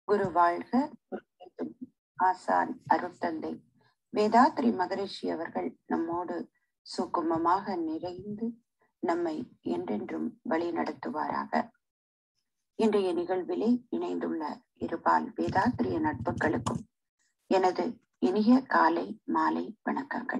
குரு வாழ்க ஆசான் அருட்தந்தை வேதாத்ரி மகரிஷி அவர்கள் நம்மோடு சுக்குமமாக நிறைந்து நம்மை என்றென்றும் வழி நடத்துவாராக இன்றைய நிகழ்விலே இணைந்துள்ள இருபால் வேதாத்திரிய நட்புகளுக்கும் எனது இனிய காலை மாலை வணக்கங்கள்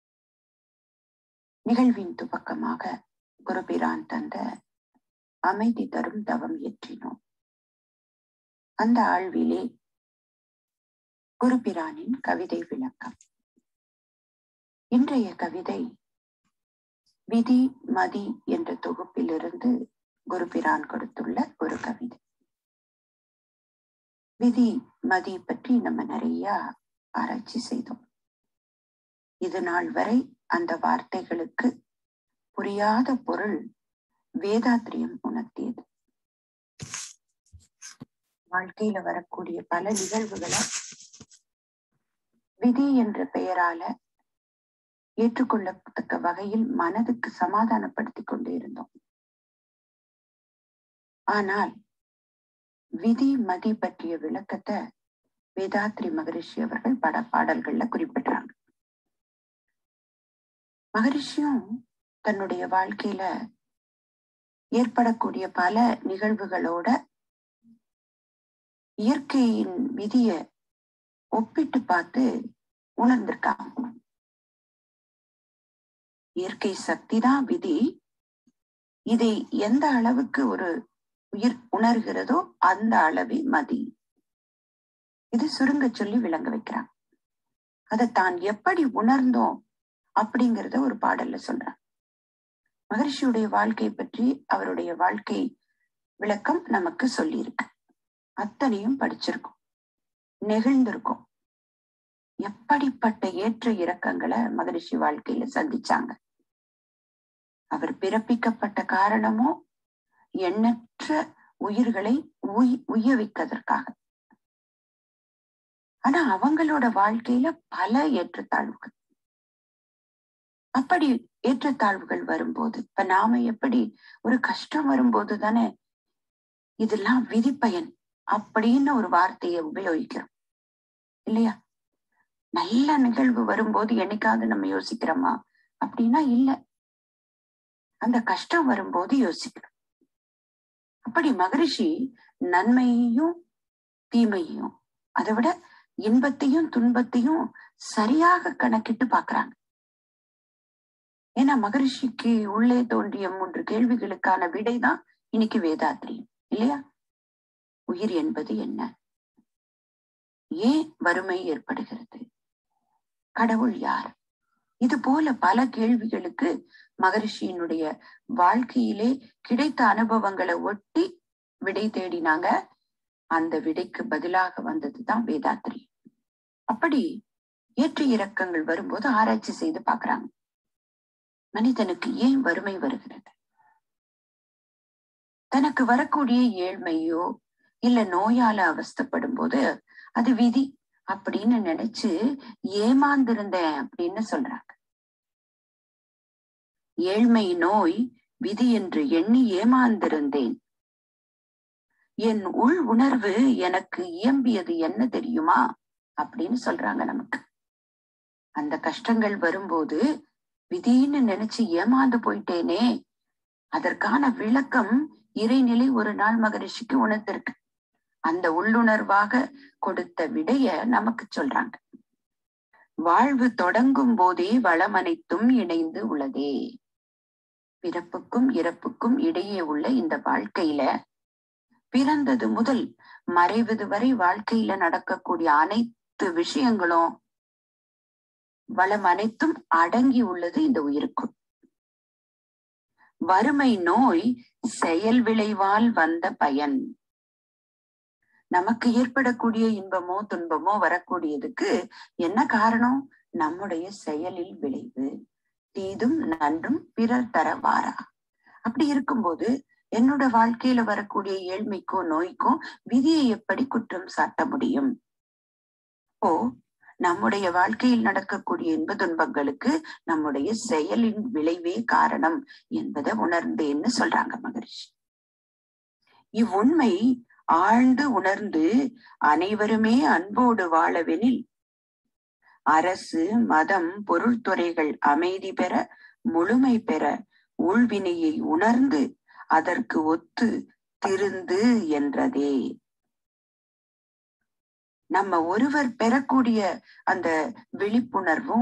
நிகழ்வின் துவக்கமாக குருபிரான் தந்த அமைதி தரும் தவம் இயற்றினோம் அந்த ஆழ்விலே குருபிரானின் கவிதை விளக்கம் இன்றைய கவிதை விதி மதி என்ற தொகுப்பிலிருந்து குருபிரான் கொடுத்துள்ள ஒரு கவிதை விதி மதி பற்றி நம்ம நிறைய ஆராய்ச்சி செய்தோம் இது நாள் வரை அந்த வார்த்தைகளுக்கு புரியாத பொருள் வேதாத்திரியம் உணர்த்தியது வாழ்க்கையில வரக்கூடிய பல நிகழ்வுகளை விதி என்ற பெயரால ஏற்றுக்கொள்ளத்தக்க வகையில் மனதுக்கு சமாதானப்படுத்தி கொண்டு இருந்தோம் ஆனால் விதி மதி பற்றிய விளக்கத்தை வேதாத்ரி மகரிஷி அவர்கள் பட பாடல்கள்ல குறிப்பிடுறாங்க மகரிஷியும் தன்னுடைய வாழ்க்கையில ஏற்படக்கூடிய பல நிகழ்வுகளோட இயற்கையின் விதிய ஒப்பிட்டு பார்த்து உணர்ந்திருக்காங்க இயற்கை சக்தி தான் விதி இதை எந்த அளவுக்கு ஒரு உயிர் உணர்கிறதோ அந்த அளவே மதி இது சுருங்க சொல்லி விளங்க வைக்கிறான் அதை தான் எப்படி உணர்ந்தோம் அப்படிங்கிறத ஒரு பாடல்ல சொல்றான் மகர்ஷியுடைய வாழ்க்கை பற்றி அவருடைய வாழ்க்கை விளக்கம் நமக்கு சொல்லியிருக்கு அத்தனையும் படிச்சிருக்கோம் நெகிழ்ந்திருக்கோம் எப்படிப்பட்ட ஏற்ற இறக்கங்களை மகரிஷி வாழ்க்கையில சந்திச்சாங்க அவர் பிறப்பிக்கப்பட்ட காரணமோ எண்ணற்ற உயிர்களை உய் உய்ய வைப்பதற்காக ஆனா அவங்களோட வாழ்க்கையில பல ஏற்றத்தாழ்வுகள் அப்படி ஏற்றத்தாழ்வுகள் வரும்போது இப்ப நாம எப்படி ஒரு கஷ்டம் வரும்போது தானே இதெல்லாம் விதிப்பயன் அப்படின்னு ஒரு வார்த்தையை உபயோகிக்கிறோம் இல்லையா நல்ல நிகழ்வு வரும்போது என்னைக்காவது நம்ம யோசிக்கிறோமா அப்படின்னா இல்ல அந்த கஷ்டம் வரும்போது யோசிக்கிறோம் அப்படி மகரிஷி நன்மையையும் தீமையையும் அதை விட இன்பத்தையும் துன்பத்தையும் சரியாக கணக்கிட்டு பாக்குறாங்க ஏன்னா மகரிஷிக்கு உள்ளே தோன்றிய மூன்று கேள்விகளுக்கான விடைதான் இன்னைக்கு வேதாத்திரியம் இல்லையா உயிர் என்பது என்ன ஏன் வறுமை ஏற்படுகிறது கடவுள் யார் இது போல பல கேள்விகளுக்கு மகரிஷியினுடைய வாழ்க்கையிலே கிடைத்த அனுபவங்களை ஒட்டி விடை தேடினாங்க அந்த விடைக்கு பதிலாக வந்ததுதான் வேதாத்திரி அப்படி ஏற்ற இறக்கங்கள் வரும்போது ஆராய்ச்சி செய்து பாக்குறாங்க மனிதனுக்கு ஏன் வறுமை வருகிறது தனக்கு வரக்கூடிய ஏழ்மையோ இல்ல நோயால அவஸ்தப்படும் போது அது விதி அப்படின்னு நினைச்சு ஏமாந்திருந்தேன் அப்படின்னு சொல்றாங்க ஏழ்மை நோய் விதி என்று எண்ணி ஏமாந்திருந்தேன் என் உள் உணர்வு எனக்கு இயம்பியது என்ன தெரியுமா அப்படின்னு சொல்றாங்க நமக்கு அந்த கஷ்டங்கள் வரும்போது விதின்னு நினைச்சு ஏமாந்து போயிட்டேனே அதற்கான விளக்கம் இறைநிலை ஒரு நாள் மகரிஷிக்கு உணர்ந்திருக்கு அந்த உள்ளுணர்வாக கொடுத்த விடைய நமக்கு சொல்றாங்க வாழ்வு தொடங்கும் போதே வளம் அனைத்தும் இணைந்து உள்ளதே பிறப்புக்கும் இறப்புக்கும் இடையே உள்ள இந்த வாழ்க்கையில பிறந்தது முதல் மறைவது வரை வாழ்க்கையில நடக்கக்கூடிய அனைத்து விஷயங்களும் வளம் அனைத்தும் அடங்கி உள்ளது இந்த உயிருக்குள் வறுமை நோய் செயல் விளைவால் வந்த பயன் நமக்கு ஏற்படக்கூடிய இன்பமோ துன்பமோ வரக்கூடியதுக்கு என்ன காரணம் நம்முடைய செயலில் விளைவு தீதும் நன்றும் பிறர் தர வாரா அப்படி இருக்கும்போது என்னோட வாழ்க்கையில வரக்கூடிய ஏழ்மைக்கும் நோய்க்கும் விதியை எப்படி குற்றம் சாட்ட முடியும் ஓ நம்முடைய வாழ்க்கையில் நடக்கக்கூடிய இன்ப துன்பங்களுக்கு நம்முடைய செயலின் விளைவே காரணம் என்பதை உணர்ந்தேன்னு சொல்றாங்க மகரிஷி இவ்வுண்மை ஆழ்ந்து உணர்ந்து அனைவருமே அன்போடு வாழவெனில் அரசு மதம் பொருள்துறைகள் அமைதி பெற முழுமை பெற உள்வினையை உணர்ந்து அதற்கு ஒத்து திருந்து என்றதே நம்ம ஒருவர் பெறக்கூடிய அந்த விழிப்புணர்வும்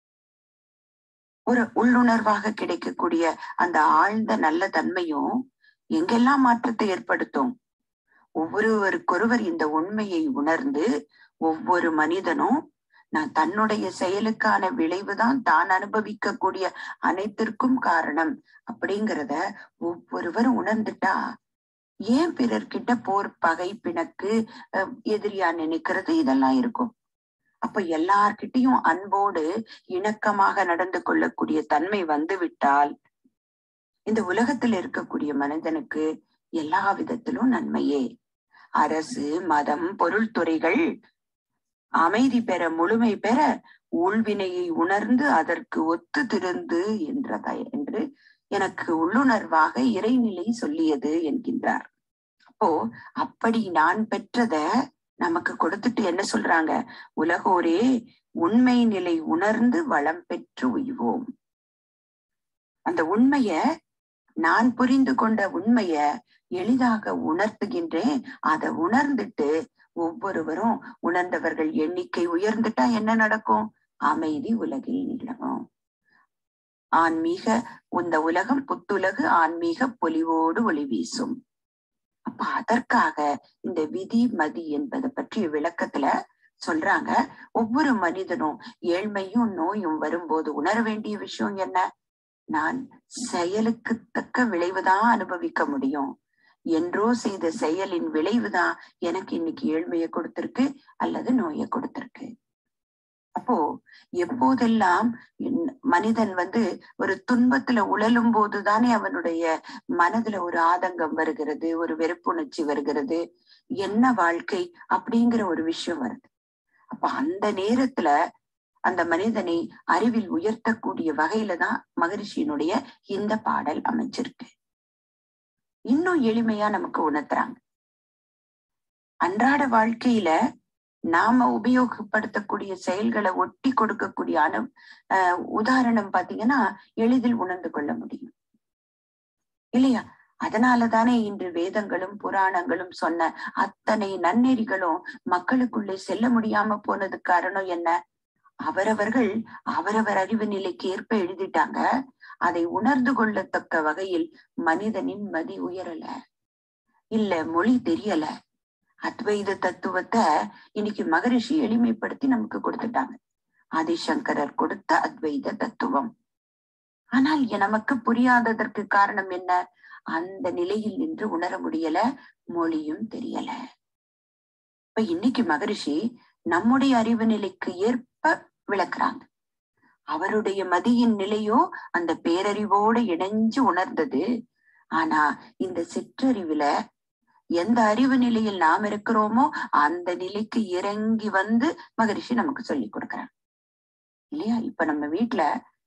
ஒரு உள்ளுணர்வாக கிடைக்கக்கூடிய அந்த ஆழ்ந்த நல்ல தன்மையும் எங்கெல்லாம் மாற்றத்தை ஏற்படுத்தும் ஒவ்வொருவருக்கொருவர் இந்த உண்மையை உணர்ந்து ஒவ்வொரு மனிதனும் நான் தன்னுடைய செயலுக்கான விளைவுதான் தான் அனுபவிக்கக்கூடிய அனைத்திற்கும் காரணம் அப்படிங்கிறத ஒவ்வொருவரும் உணர்ந்துட்டா ஏன் பிறர்கிட்ட போர் பகை பிணக்கு எதிரியா நினைக்கிறது இதெல்லாம் இருக்கும் அப்ப எல்லார்கிட்டையும் அன்போடு இணக்கமாக நடந்து கொள்ளக்கூடிய தன்மை வந்து விட்டால் இந்த உலகத்தில் இருக்கக்கூடிய மனிதனுக்கு எல்லா விதத்திலும் நன்மையே அரசு மதம் பொருள்துறைகள் அமைதி பெற முழுமை பெற உள்வினையை உணர்ந்து அதற்கு ஒத்து திருந்து என்றத என்று எனக்கு உள்ளுணர்வாக இறைநிலை சொல்லியது என்கின்றார் அப்போ அப்படி நான் பெற்றத நமக்கு கொடுத்துட்டு என்ன சொல்றாங்க உலகோரே உண்மை நிலை உணர்ந்து வளம் பெற்று உய்வோம் அந்த உண்மைய நான் புரிந்து கொண்ட உண்மைய எளிதாக உணர்த்துகின்றேன் அதை உணர்ந்துட்டு ஒவ்வொருவரும் உணர்ந்தவர்கள் எண்ணிக்கை உயர்ந்துட்டா என்ன நடக்கும் அமைதி உலகில் நிலவும் ஆன்மீக இந்த உலகம் புத்துலகு ஆன்மீக பொலிவோடு ஒளி வீசும் அப்ப அதற்காக இந்த விதி மதி என்பதை பற்றிய விளக்கத்துல சொல்றாங்க ஒவ்வொரு மனிதனும் ஏழ்மையும் நோயும் வரும்போது உணர வேண்டிய விஷயம் என்ன நான் செயலுக்கு தக்க விளைவுதான் அனுபவிக்க முடியும் என்றோ செய்த செயலின் விளைவுதான் எனக்கு இன்னைக்கு ஏழ்மையை கொடுத்திருக்கு அல்லது நோயை கொடுத்திருக்கு அப்போ எப்போதெல்லாம் மனிதன் வந்து ஒரு துன்பத்துல உழலும் போதுதானே அவனுடைய மனதுல ஒரு ஆதங்கம் வருகிறது ஒரு வெறுப்புணர்ச்சி வருகிறது என்ன வாழ்க்கை அப்படிங்கிற ஒரு விஷயம் வருது அப்ப அந்த நேரத்துல அந்த மனிதனை அறிவில் உயர்த்தக்கூடிய வகையில தான் மகரிஷியினுடைய இந்த பாடல் அமைச்சிருக்கு இன்னும் எளிமையா நமக்கு உணர்த்துறாங்க அன்றாட வாழ்க்கையில நாம உபயோகப்படுத்தக்கூடிய செயல்களை ஒட்டி கொடுக்கக்கூடிய அனு அஹ் உதாரணம் பாத்தீங்கன்னா எளிதில் உணர்ந்து கொள்ள முடியும் இல்லையா அதனாலதானே இன்று வேதங்களும் புராணங்களும் சொன்ன அத்தனை நன்னெறிகளும் மக்களுக்குள்ளே செல்ல முடியாம போனது காரணம் என்ன அவரவர்கள் அவரவர் அறிவு நிலைக்கு ஏற்ப எழுதிட்டாங்க அதை உணர்ந்து கொள்ளத்தக்க வகையில் மனிதனின் மதி உயரல இல்ல மொழி தெரியல அத்வைத தத்துவத்தை இன்னைக்கு மகரிஷி எளிமைப்படுத்தி நமக்கு கொடுத்துட்டாங்க ஆதிசங்கரர் கொடுத்த அத்வைத தத்துவம் ஆனால் நமக்கு புரியாததற்கு காரணம் என்ன அந்த நிலையில் நின்று உணர முடியல மொழியும் தெரியல இப்ப இன்னைக்கு மகரிஷி நம்முடைய அறிவு நிலைக்கு ஏற்ப விளக்குறாங்க அவருடைய மதியின் நிலையோ அந்த பேரறிவோடு இணைஞ்சு உணர்ந்தது ஆனா இந்த சிற்றறிவுல எந்த அறிவு நிலையில் நாம் இருக்கிறோமோ அந்த நிலைக்கு இறங்கி வந்து மகரிஷி நமக்கு சொல்லி கொடுக்குறாங்க இல்லையா இப்ப நம்ம வீட்டுல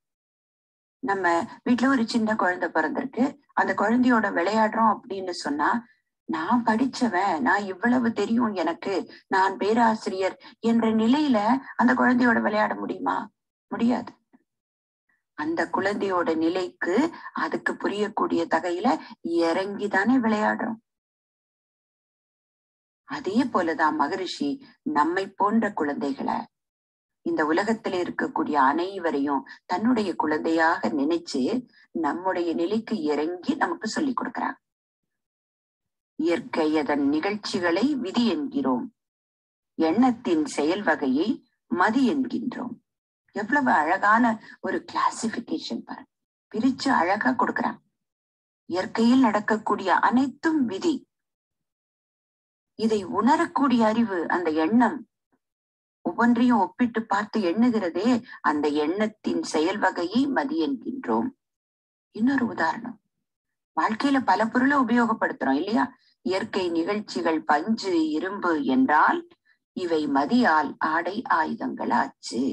நம்ம வீட்டுல ஒரு சின்ன குழந்தை பிறந்திருக்கு அந்த குழந்தையோட விளையாடுறோம் அப்படின்னு சொன்னா நான் படிச்சவன் நான் இவ்வளவு தெரியும் எனக்கு நான் பேராசிரியர் என்ற நிலையில அந்த குழந்தையோட விளையாட முடியுமா முடியாது அந்த குழந்தையோட நிலைக்கு அதுக்கு புரியக்கூடிய தகையில இறங்கிதானே விளையாடுறோம் அதே போலதான் மகரிஷி நம்மை போன்ற குழந்தைகளை இந்த உலகத்துல இருக்கக்கூடிய அனைவரையும் தன்னுடைய குழந்தையாக நினைச்சு நம்முடைய நிலைக்கு இறங்கி நமக்கு சொல்லி கொடுக்கிறாங்க இயற்கை அதன் நிகழ்ச்சிகளை விதி என்கிறோம் எண்ணத்தின் செயல் வகையை மதி என்கின்றோம் எவ்வளவு அழகான ஒரு கிளாசிபிகேஷன் பாருங்க பிரிச்சு அழகா கொடுக்குறாங்க இயற்கையில் நடக்கக்கூடிய அனைத்தும் விதி இதை உணரக்கூடிய அறிவு அந்த எண்ணம் ஒவ்வொன்றையும் ஒப்பிட்டு பார்த்து எண்ணுகிறதே அந்த எண்ணத்தின் செயல் வகையை மதி என்கின்றோம் இன்னொரு உதாரணம் வாழ்க்கையில பல பொருளை உபயோகப்படுத்துறோம் இல்லையா இயற்கை நிகழ்ச்சிகள் பஞ்சு இரும்பு என்றால் இவை மதியால் ஆடை ஆயுதங்கள் ஆச்சு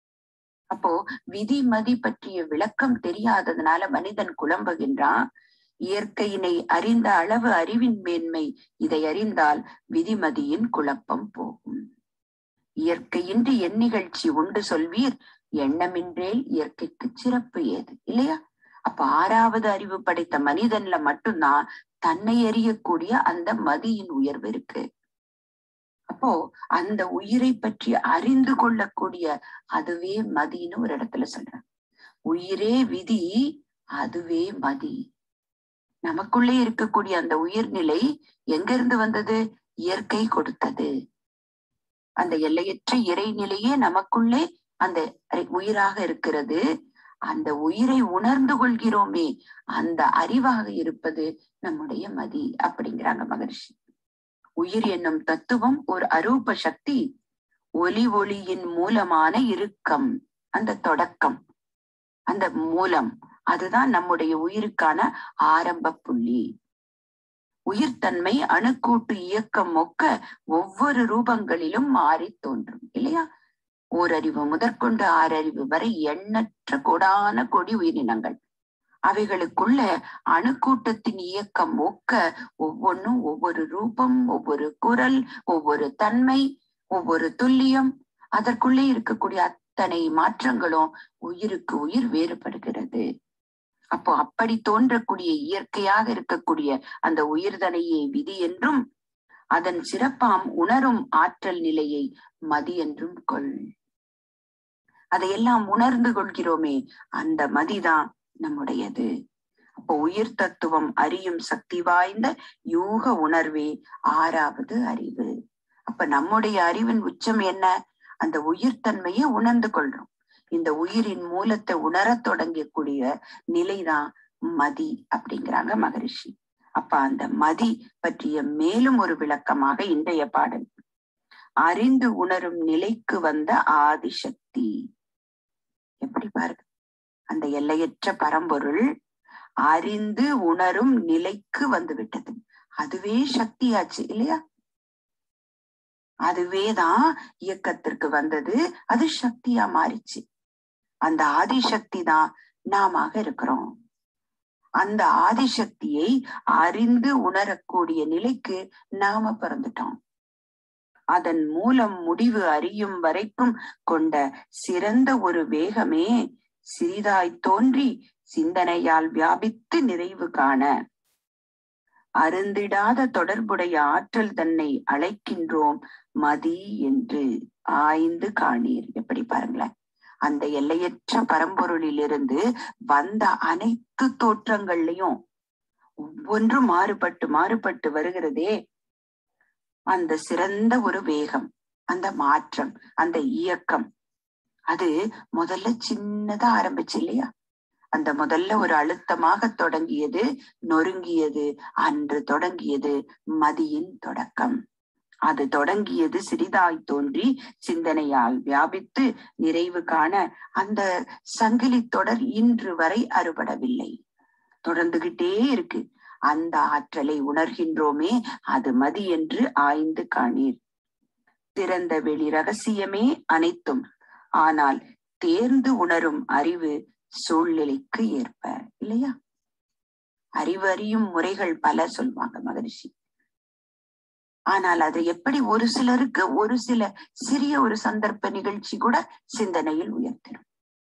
அப்போ விதி மதி பற்றிய விளக்கம் தெரியாததுனால மனிதன் குழம்புகின்றான் இயற்கையினை அறிந்த அளவு அறிவின் மேன்மை இதை அறிந்தால் விதிமதியின் குழப்பம் போகும் இயற்கையின்றி என் நிகழ்ச்சி உண்டு சொல்வீர் எண்ணமின்றேல் இயற்கைக்கு சிறப்பு ஏது இல்லையா அப்ப ஆறாவது அறிவு படைத்த மனிதன்ல மட்டும்தான் தன்னை அறியக்கூடிய அந்த மதியின் உயர்வு இருக்கு அப்போ அந்த உயிரை பற்றி அறிந்து கொள்ளக்கூடிய அதுவே மதின்னு ஒரு இடத்துல சொல்றாங்க உயிரே விதி அதுவே மதி நமக்குள்ளே இருக்கக்கூடிய அந்த உயிர்நிலை எங்கிருந்து வந்தது இயற்கை கொடுத்தது அந்த எல்லையற்ற இறைநிலையே நமக்குள்ளே அந்த உயிராக இருக்கிறது அந்த உயிரை உணர்ந்து கொள்கிறோமே அந்த அறிவாக இருப்பது நம்முடைய மதி அப்படிங்கிறாங்க மகர்ஷி உயிர் என்னும் தத்துவம் ஒரு அரூப சக்தி ஒலி ஒளியின் மூலமான இறுக்கம் அந்த தொடக்கம் அந்த மூலம் அதுதான் நம்முடைய உயிருக்கான ஆரம்ப புள்ளி உயிர்த்தன்மை அணுக்கூட்டு இயக்கம் மொக்க ஒவ்வொரு ரூபங்களிலும் மாறி தோன்றும் இல்லையா ஓரறிவு முதற்கொண்டு ஆறறிவு வரை எண்ணற்ற கொடான கொடி உயிரினங்கள் அவைகளுக்குள்ள அணுக்கூட்டத்தின் இயக்கம் ஒக்க ஒவ்வொன்றும் ஒவ்வொரு ரூபம் ஒவ்வொரு குரல் ஒவ்வொரு தன்மை ஒவ்வொரு துல்லியம் அதற்குள்ளே இருக்கக்கூடிய அத்தனை மாற்றங்களும் உயிருக்கு உயிர் வேறுபடுகிறது அப்போ அப்படி தோன்றக்கூடிய இயற்கையாக இருக்கக்கூடிய அந்த உயிர்தனையே விதி என்றும் அதன் சிறப்பாம் உணரும் ஆற்றல் நிலையை மதி என்றும் கொள் அதையெல்லாம் உணர்ந்து கொள்கிறோமே அந்த மதிதான் நம்முடையது அப்போ உயிர் தத்துவம் அறியும் சக்தி வாய்ந்த யூக உணர்வே ஆறாவது அறிவு அப்ப நம்முடைய அறிவின் உச்சம் என்ன அந்த உயிர்த்தன்மையை உணர்ந்து கொள்றோம் இந்த உயிரின் மூலத்தை உணரத் தொடங்கக்கூடிய நிலைதான் மதி அப்படிங்கிறாங்க மகரிஷி அப்ப அந்த மதி பற்றிய மேலும் ஒரு விளக்கமாக இன்றைய பாடல் அறிந்து உணரும் நிலைக்கு வந்த ஆதிசக்தி எப்படி பாருங்க அந்த எல்லையற்ற பரம்பொருள் அறிந்து உணரும் நிலைக்கு வந்து விட்டது அதுவே சக்தியாச்சு இல்லையா அதுவேதான் இயக்கத்திற்கு வந்தது அது சக்தியா மாறிச்சு அந்த ஆதிசக்தி தான் நாம இருக்கிறோம் அந்த ஆதிசக்தியை அறிந்து உணரக்கூடிய நிலைக்கு நாம பிறந்துட்டோம் அதன் மூலம் முடிவு அறியும் வரைக்கும் கொண்ட சிறந்த ஒரு வேகமே சிறிதாய் தோன்றி சிந்தனையால் வியாபித்து நிறைவு காண அருந்திடாத தொடர்புடைய ஆற்றல் தன்னை அழைக்கின்றோம் மதி என்று ஆய்ந்து காணீர் எப்படி பாருங்களேன் அந்த எல்லையற்ற பரம்பொருளிலிருந்து வந்த அனைத்து தோற்றங்கள்லயும் ஒவ்வொன்றும் மாறுபட்டு மாறுபட்டு வருகிறதே அந்த சிறந்த ஒரு வேகம் அந்த மாற்றம் அந்த இயக்கம் அது முதல்ல சின்னதா ஆரம்பிச்சு இல்லையா அந்த முதல்ல ஒரு அழுத்தமாக தொடங்கியது நொறுங்கியது அன்று தொடங்கியது மதியின் தொடக்கம் அது தொடங்கியது சிறிதாய் தோன்றி சிந்தனையால் வியாபித்து நிறைவு காண அந்த சங்கிலி தொடர் இன்று வரை அறுபடவில்லை தொடர்ந்துகிட்டே இருக்கு அந்த ஆற்றலை உணர்கின்றோமே அது மதி என்று ஆய்ந்து காணீர் திறந்த வெளி ரகசியமே அனைத்தும் ஆனால் தேர்ந்து உணரும் அறிவு சூழ்நிலைக்கு ஏற்ப இல்லையா அறிவு அறியும் முறைகள் பல சொல்வாங்க மகரிஷி ஆனால் அது எப்படி ஒரு சிலருக்கு ஒரு சில சிறிய ஒரு சந்தர்ப்ப நிகழ்ச்சி கூட சிந்தனையில் உயர்த்திடும்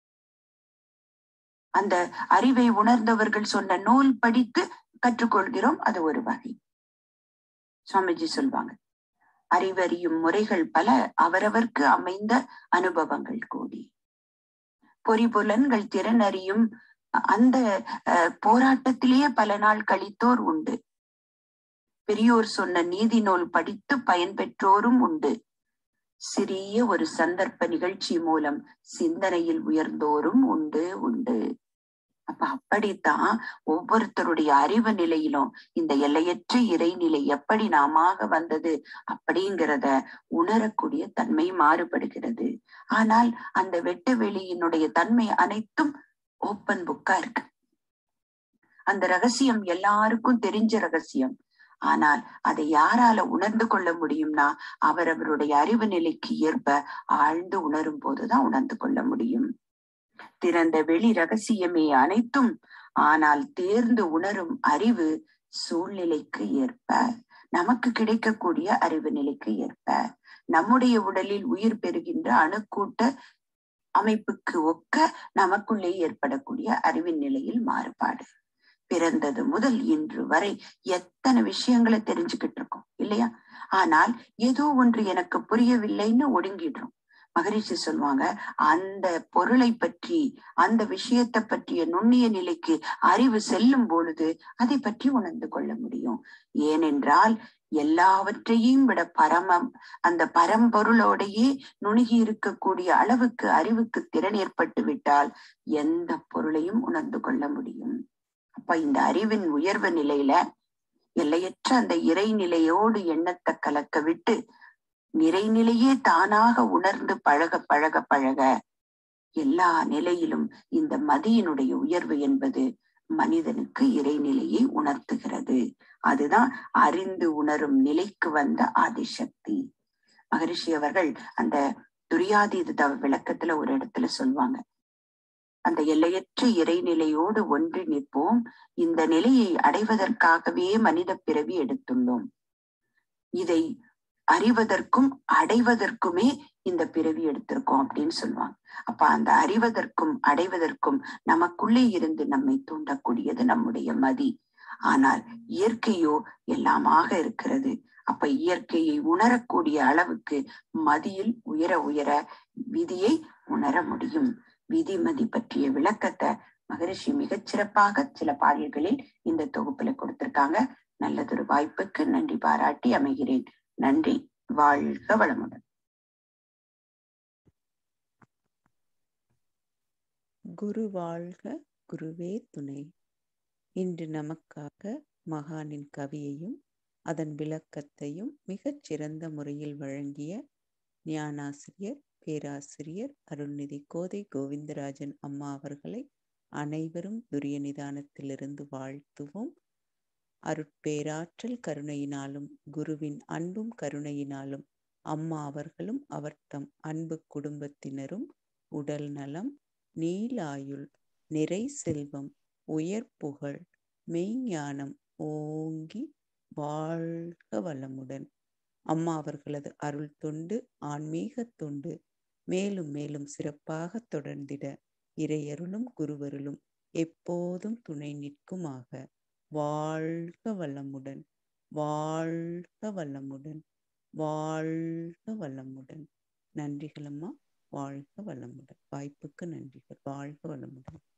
அந்த அறிவை உணர்ந்தவர்கள் சொன்ன நூல் படித்து கற்றுக்கொள்கிறோம் அது ஒரு வகை சுவாமிஜி சொல்வாங்க அறிவறியும் முறைகள் பல அவரவர்க்கு அமைந்த அனுபவங்கள் கூடி பொறிபுலன்கள் திறன் அறியும் அந்த போராட்டத்திலேயே பல நாள் கழித்தோர் உண்டு பெரியோர் சொன்ன நீதி நூல் படித்து பயன்பெற்றோரும் உண்டு சிறிய ஒரு சந்தர்ப்ப நிகழ்ச்சி மூலம் சிந்தனையில் உயர்ந்தோரும் உண்டு உண்டு அப்ப அப்படித்தான் ஒவ்வொருத்தருடைய அறிவு நிலையிலும் இந்த எல்லையற்ற இறைநிலை எப்படி நாம வந்தது அப்படிங்கிறத உணரக்கூடிய தன்மை மாறுபடுகிறது ஆனால் அந்த வெட்டு வெளியினுடைய தன்மை அனைத்தும் ஓப்பன் புக்கா இருக்கு அந்த ரகசியம் எல்லாருக்கும் தெரிஞ்ச ரகசியம் ஆனால் அதை யாரால உணர்ந்து கொள்ள முடியும்னா அவரவருடைய அறிவு நிலைக்கு ஏற்ப ஆழ்ந்து உணரும் போதுதான் உணர்ந்து கொள்ள முடியும் திறந்த வெளி ரகசியமே அனைத்தும் ஆனால் தேர்ந்து உணரும் அறிவு சூழ்நிலைக்கு ஏற்ப நமக்கு கிடைக்கக்கூடிய அறிவு நிலைக்கு ஏற்ப நம்முடைய உடலில் உயிர் பெறுகின்ற அணுக்கூட்ட அமைப்புக்கு ஒக்க நமக்குள்ளே ஏற்படக்கூடிய அறிவின் நிலையில் மாறுபாடு பிறந்தது முதல் இன்று வரை எத்தனை விஷயங்களை தெரிஞ்சுக்கிட்டு இருக்கோம் இல்லையா ஆனால் ஏதோ ஒன்று எனக்கு புரியவில்லைன்னு ஒடுங்கிடுறோம் மகரிஷி சொல்லுவாங்க அந்த பொருளை பற்றி அந்த விஷயத்தை பற்றிய நுண்ணிய நிலைக்கு அறிவு செல்லும் பொழுது அதை பற்றி உணர்ந்து கொள்ள முடியும் ஏனென்றால் எல்லாவற்றையும் விட பரமம் அந்த பரம்பொருளோடையே நுணுகி இருக்கக்கூடிய அளவுக்கு அறிவுக்கு திறன் ஏற்பட்டு விட்டால் எந்த பொருளையும் உணர்ந்து கொள்ள முடியும் அப்ப இந்த அறிவின் உயர்வு நிலையில எல்லையற்ற அந்த இறைநிலையோடு எண்ணத்தை கலக்க விட்டு நிறைநிலையே தானாக உணர்ந்து பழக பழக பழக எல்லா நிலையிலும் இந்த மதியினுடைய உயர்வு என்பது மனிதனுக்கு இறைநிலையை உணர்த்துகிறது அதுதான் அறிந்து உணரும் நிலைக்கு வந்த ஆதிசக்தி மகரிஷி அவர்கள் அந்த துரியாதீத விளக்கத்துல ஒரு இடத்துல சொல்லுவாங்க அந்த எல்லையற்ற இறைநிலையோடு ஒன்றி நிற்போம் இந்த நிலையை அடைவதற்காகவே மனித பிறவி எடுத்துள்ளோம் இதை அறிவதற்கும் அடைவதற்குமே இந்த பிறவி எடுத்திருக்கோம் அப்படின்னு சொல்லுவாங்க அப்ப அந்த அறிவதற்கும் அடைவதற்கும் நமக்குள்ளே இருந்து நம்மை தூண்டக்கூடியது நம்முடைய மதி ஆனால் இயற்கையோ எல்லாமாக இருக்கிறது அப்ப இயற்கையை உணரக்கூடிய அளவுக்கு மதியில் உயர உயர விதியை உணர முடியும் விதிமதி பற்றிய விளக்கத்தை மகரிஷி மிகச்சிறப்பாக சில பாடல்களில் இந்த தொகுப்புல கொடுத்திருக்காங்க நல்லதொரு வாய்ப்புக்கு நன்றி பாராட்டி அமைகிறேன் நன்றி வாழ்க வளமுடன் குரு வாழ்க குருவே துணை இன்று நமக்காக மகானின் கவியையும் அதன் விளக்கத்தையும் மிகச் சிறந்த முறையில் வழங்கிய ஞானாசிரியர் பேராசிரியர் அருள்நிதி கோதை கோவிந்தராஜன் அம்மா அவர்களை அனைவரும் துரிய நிதானத்திலிருந்து வாழ்த்துவோம் அருட்பேராற்றல் கருணையினாலும் குருவின் அன்பும் கருணையினாலும் அம்மா அவர்களும் அவர் தம் அன்பு குடும்பத்தினரும் உடல் நலம் நீலாயுள் நிறை செல்வம் உயர் புகழ் மெய்ஞானம் ஓங்கி வாழ்க வளமுடன் அம்மா அவர்களது அருள் தொண்டு ஆன்மீக தொண்டு மேலும் மேலும் சிறப்பாக தொடர்ந்திட இறையருளும் குருவருளும் எப்போதும் துணை நிற்குமாக வாழ்க வளமுடன் வாழ்க வளமுடன் வாழ்க வளமுடன் நன்றிகள் அம்மா வாழ்க வளமுடன் வாய்ப்புக்கு நன்றிகள் வாழ்க வளமுடன்